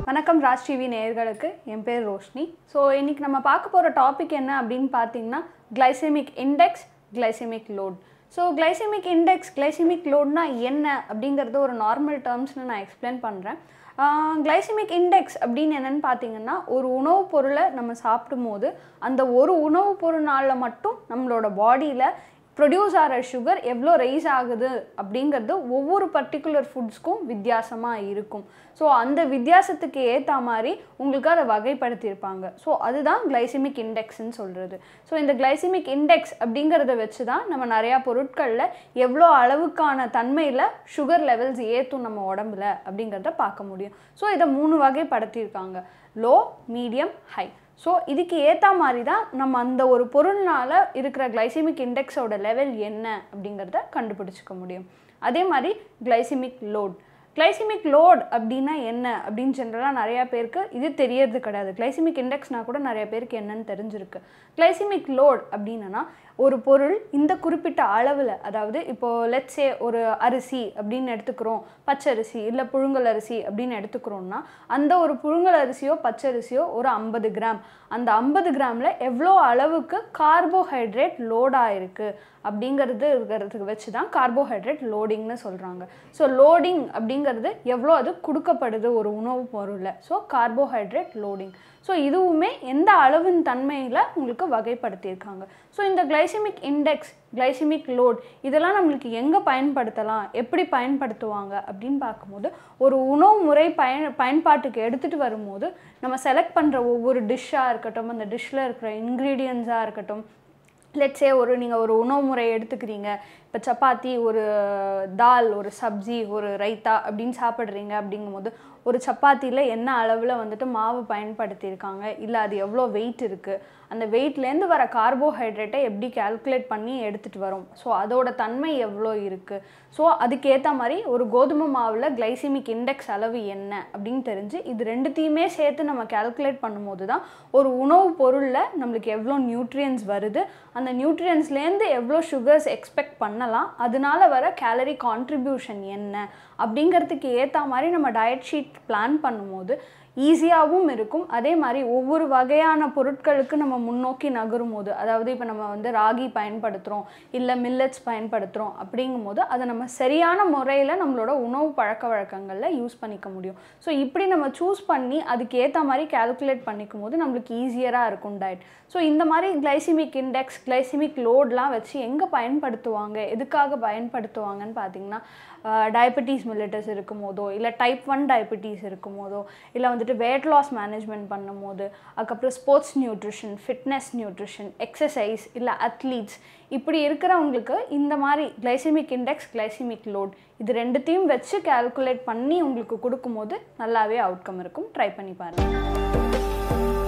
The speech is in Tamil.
வணக்கம் ராஜ் டிவி நேயர்களுக்கு என் பேர் ரோஷினி ஸோ இன்னைக்கு நம்ம பார்க்க போகிற டாபிக் என்ன அப்படின்னு பார்த்தீங்கன்னா glycemic index glycemic load so glycemic index glycemic லோட்னா என்ன அப்படிங்கிறது ஒரு நார்மல் டேர்ம்ஸில் நான் எக்ஸ்பிளைன் பண்ணுறேன் கிளைசெமிக் இண்டெக்ஸ் அப்படின்னு என்னென்னு பார்த்தீங்கன்னா ஒரு உணவுப் பொருளை நம்ம சாப்பிடும் போது அந்த ஒரு உணவுப் பொருளால் மட்டும் நம்மளோட பாடியில் ப்ரொடியூஸ் ஆகிற சுகர் எவ்வளோ ரைஸ் ஆகுது அப்படிங்கிறது ஒவ்வொரு பர்டிகுலர் ஃபுட்ஸ்க்கும் வித்தியாசமாக இருக்கும் ஸோ அந்த வித்தியாசத்துக்கு ஏற்ற மாதிரி உங்களுக்கு அதை வகைப்படுத்தியிருப்பாங்க ஸோ அதுதான் கிளைசிமிக் இண்டெக்ஸ்ன்னு சொல்கிறது ஸோ இந்த கிளைசிமிக் இண்டெக்ஸ் அப்படிங்கிறத வச்சு தான் நம்ம நிறையா பொருட்களில் எவ்வளோ அளவுக்கான தன்மையில் சுகர் லெவல்ஸ் ஏற்றும் நம்ம உடம்புல அப்படிங்கிறத பார்க்க முடியும் ஸோ இதை மூணு வகைப்படுத்தியிருக்காங்க லோ மீடியம் ஹை ஸோ இதுக்கு ஏற்ற மாதிரி தான் நம்ம அந்த ஒரு பொருள்னால இருக்கிற கிளைசிமிக் இண்டெக்ஸோட லெவல் என்ன அப்படிங்கிறத கண்டுபிடிச்சிக்க முடியும் அதே மாதிரி கிளைசிமிக் லோட் கிளைசிமிக் லோட் அப்படின்னா என்ன அப்படின்னு ஜென்ரலாக நிறையா பேருக்கு இது தெரியறது கிடையாது கிளைசிமிக் இண்டெக்ஸ்னால் கூட நிறைய பேருக்கு என்னன்னு தெரிஞ்சிருக்கு கிளைசிமிக் லோட் அப்படின்னா ஒரு பொருள் இந்த குறிப்பிட்ட அளவில் அதாவது இப்போது லெட்ஸே ஒரு அரிசி அப்படின்னு எடுத்துக்கிறோம் பச்சரிசி இல்லை புழுங்கல் அரிசி அப்படின்னு எடுத்துக்கிறோம்னா அந்த ஒரு புழுங்கல் அரிசியோ பச்சரிசியோ ஒரு ஐம்பது கிராம் அந்த ஐம்பது கிராமில் எவ்வளோ அளவுக்கு கார்போஹைட்ரேட் லோடாக இருக்குது அப்படிங்கிறது இருக்கிறதுக்கு வச்சு தான் கார்போஹைட்ரேட் லோடிங்னு சொல்கிறாங்க ஸோ லோடிங் அப்படிங்கிறது எவ்வளோ அது கொடுக்கப்படுது ஒரு உணவுப் பொருளில் ஸோ கார்போஹைட்ரேட் லோடிங் ஸோ இதுவுமே எந்த அளவின் தன்மையில் உங்களுக்கு வகைப்படுத்தியிருக்காங்க ஸோ இந்த கிளைசிமிக் இண்டெக்ஸ் கிளைசிமிக் லோட் இதெல்லாம் நம்மளுக்கு எங்கே பயன்படுத்தலாம் எப்படி பயன்படுத்துவாங்க அப்படின்னு பார்க்கும்போது ஒரு உணவு முறை பயன் பயன்பாட்டுக்கு எடுத்துகிட்டு வரும்போது நம்ம செலக்ட் பண்ணுற ஒவ்வொரு டிஷ்ஷாக இருக்கட்டும் அந்த டிஷ்ஷில் இருக்கிற இன்க்ரீடியன்ஸாக இருக்கட்டும் லெட்ஸே ஒரு நீங்கள் ஒரு உணவு முறை எடுத்துக்கிறீங்க இப்போ சப்பாத்தி ஒரு தால் ஒரு சப்ஜி ஒரு ரைத்தா அப்படின்னு சாப்பிட்றீங்க அப்படிங்கும்போது ஒரு சப்பாத்தியில் என்ன அளவில் வந்துட்டு மாவு பயன்படுத்தியிருக்காங்க இல்லை அது எவ்வளோ வெயிட் இருக்குது அந்த வெயிட்லேருந்து வர கார்போஹைட்ரேட்டை எப்படி கால்குலேட் பண்ணி எடுத்துகிட்டு வரோம் ஸோ அதோட தன்மை எவ்வளோ இருக்குது ஸோ அதுக்கேற்ற மாதிரி ஒரு கோதுமை மாவில் கிளைசிமிக் இண்டெக்ஸ் அளவு என்ன அப்படின்னு தெரிஞ்சு இது ரெண்டுத்தையுமே சேர்த்து நம்ம கால்குலேட் பண்ணும்போது தான் ஒரு உணவுப் பொருளில் நம்மளுக்கு எவ்வளோ நியூட்ரியன்ஸ் வருது அந்த நியூட்ரியன்ஸ்லேருந்து எவ்வளோ சுகர்ஸ் எக்ஸ்பெக்ட் பண்ணலாம் அதனால வர கேலரி கான்ட்ரிபியூஷன் என்ன அப்படிங்கிறதுக்கு ஏற்ற மாதிரி நம்ம டயட் ஷீட் பிளான் பண்ணும்போது ஈஸியாகவும் இருக்கும் அதே மாதிரி ஒவ்வொரு வகையான பொருட்களுக்கு நம்ம முன்னோக்கி நகரும் போது அதாவது இப்போ நம்ம வந்து ராகி பயன்படுத்துகிறோம் இல்லை மில்லட்ஸ் பயன்படுத்துகிறோம் அப்படிங்கும் போது அதை நம்ம சரியான முறையில் நம்மளோட உணவு பழக்க வழக்கங்களில் யூஸ் பண்ணிக்க முடியும் ஸோ இப்படி நம்ம சூஸ் பண்ணி அதுக்கு ஏற்ற மாதிரி கால்குலேட் பண்ணிக்கும் போது நம்மளுக்கு ஈஸியராக இருக்கும் டயட் ஸோ இந்த மாதிரி கிளைசிமிக் இண்டெக்ஸ் கிளைசிமிக் லோட்லாம் வச்சு எங்கே பயன்படுத்துவாங்க எதுக்காக பயன்படுத்துவாங்கன்னு பார்த்தீங்கன்னா டயபெட்டிஸ் மில்லட்டஸ் இருக்கும் போதோ இல்லை டைப் ஒன் டயபெட்டிஸ் இருக்கும் போதோ இல்லை வந்துட்டு வெயிட் லாஸ் மேனேஜ்மெண்ட் பண்ணும் போது அதுக்கப்புறம் sports nutrition fitness nutrition exercise இல்லை அத்லீட்ஸ் இப்படி இருக்கிறவங்களுக்கு இந்த மாதிரி கிளைசிமிக் இண்டெக்ஸ் கிளைசிமிக் லோட் இது ரெண்டுத்தையும் வச்சு கால்குலேட் பண்ணி உங்களுக்கு கொடுக்கும்போது நல்லாவே அவுட்கம் இருக்கும் ட்ரை பண்ணி பாருங்கள்